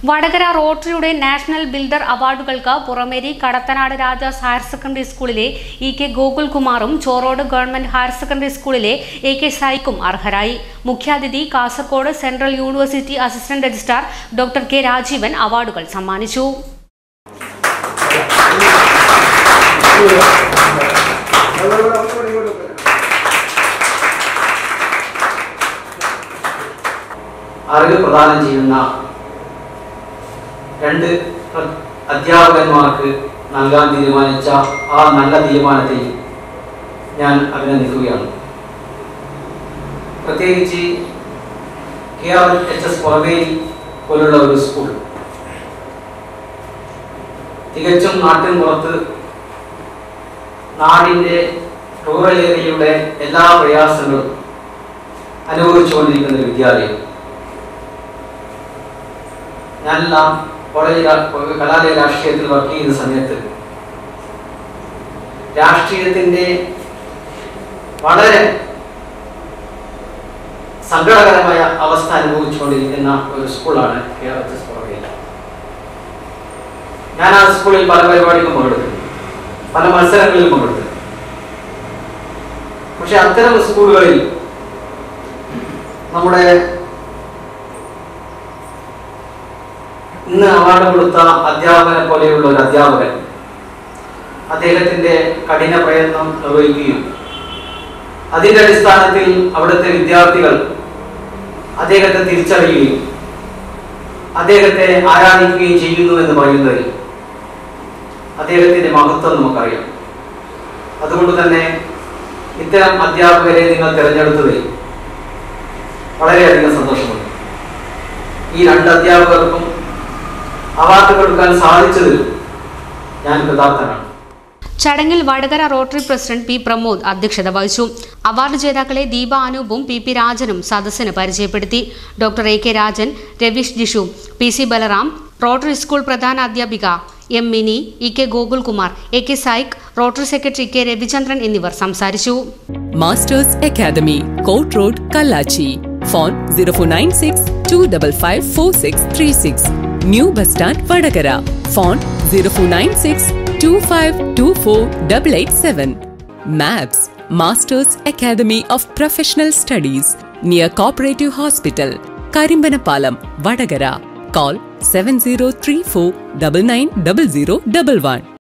വടകര റോട്ടറിയുടെ national builder അവാർഡുകൾക്ക് Purameri Kadathanad Rajas higher secondary സ്കൂളിലെ ഇ കെ ഗോകുൽകുമാറും ചോറോഡ് ഗവൺമെന്റ് ഹയർ സെക്കൻഡറി സ്കൂളിലെ എ കെ സായിക്കും അർഹരായി മുഖ്യാതിഥി Kasaragod central university assistant registrar doctor K Rajeevan അവാർഡുകൾ സമ്മാനിച്ചു അറിവ് പ്രദാനം ചെയ്യുന്ന രണ്ട് പ്ര- അധ്യാപകന്മാർക്ക് നൽകാൻ തീരുമാനിച്ച ആ നല്ല തീരുമാനത്തെ ഞാൻ അഭിനന്ദിക്കുകയാണ് പ്രത്യേകിച്ച് K R H S Purameri പോലുള്ള ഒരു സ്കൂൾ തികച്ചും നാട്ടിൻ പുറത്ത് നാടിൻ്റെ റൂറൽ ഏരിയയുടെ എല്ലാ പ്രയാസങ്ങളും അനുഭവിച്ചുകൊണ്ടിരിക്കുന്ന ഒരു വിദ്യാലയം ഞാനെല്ലാം കോളേജ് രാ- കലാലയ രാഷ്ട്രീയത്തിൽ വർക്ക് ചെയ്യുന്ന സമയത്ത് രാഷ്ട്രീയത്തിൻ്റെ വളരെ സങ്കടകരമായ അവസ്ഥ അനുഭവിച്ചുകൊണ്ടിരിക്കുന്ന ഒരു സ്കൂളാണ് കെ ആർ എച്ച് എസ് പുറമേല ഞാൻ ആ സ്കൂളിൽ പല പരിപാടികളും പങ്കെടുത്തു പല മത്സരങ്ങളിലും പങ്കെടുത്തു പക്ഷെ അത്തരം സ്കൂളുകളിൽ നമ്മുടെ ഇന്ന് അവാർഡ് കൊടുത്ത അധ്യാപകനെ പോലെയുള്ള ഒരു അധ്യാപകൻ അദ്ദേഹത്തിന്റെ കഠിന പ്രയത്നം നിർവഹിക്കുകയും അതിന്റെ അടിസ്ഥാനത്തിൽ അവിടുത്തെ വിദ്യാർത്ഥികൾ അദ്ദേഹത്തെ തിരിച്ചറിയുകയും അദ്ദേഹത്തെ ആരാധിക്കുകയും ചെയ്യുന്നു എന്ന് പറയുന്നതിൽ അദ്ദേഹത്തിന്റെ മഹത്വം നമുക്കറിയാം അതുകൊണ്ട് തന്നെ ഇത്തരം അധ്യാപകരെ നിങ്ങൾ തിരഞ്ഞെടുത്തതിൽ വളരെയധികം സന്തോഷമുണ്ട് ഈ രണ്ട് അധ്യാപകർക്കും അവാർഡ് കൊടുക്കാൻ സാധിച്ചതിൽ ഞാൻ കൃതാർത്ഥനാണ് ചടങ്ങിൽ Vadakara rotary president P Pramod അധ്യക്ഷത വഹിച്ചു അവാർഡ് ജേതാക്കളെ ദീപ അനൂപും പി പി രാജനും സദസ്സിന് പരിചയപ്പെടുത്തി doctor A K Rajan Raveesh Jishu P C Balaram rotary school പ്രധാന അധ്യാപിക M Mini E K Gokulkumar A K Saik rotary secretary K Ravichandran എന്നിവർ സംസാരിച്ചു Masters Academy, Court Road, Kalachi. Phone 0496 255 4636. New Bus Stand, Vadagara. Phone 0496 2524 887. MAPS, Masters Academy of Professional Studies, near Cooperative Hospital, Karimbanapalam, Vadagara. Call 7034 990011.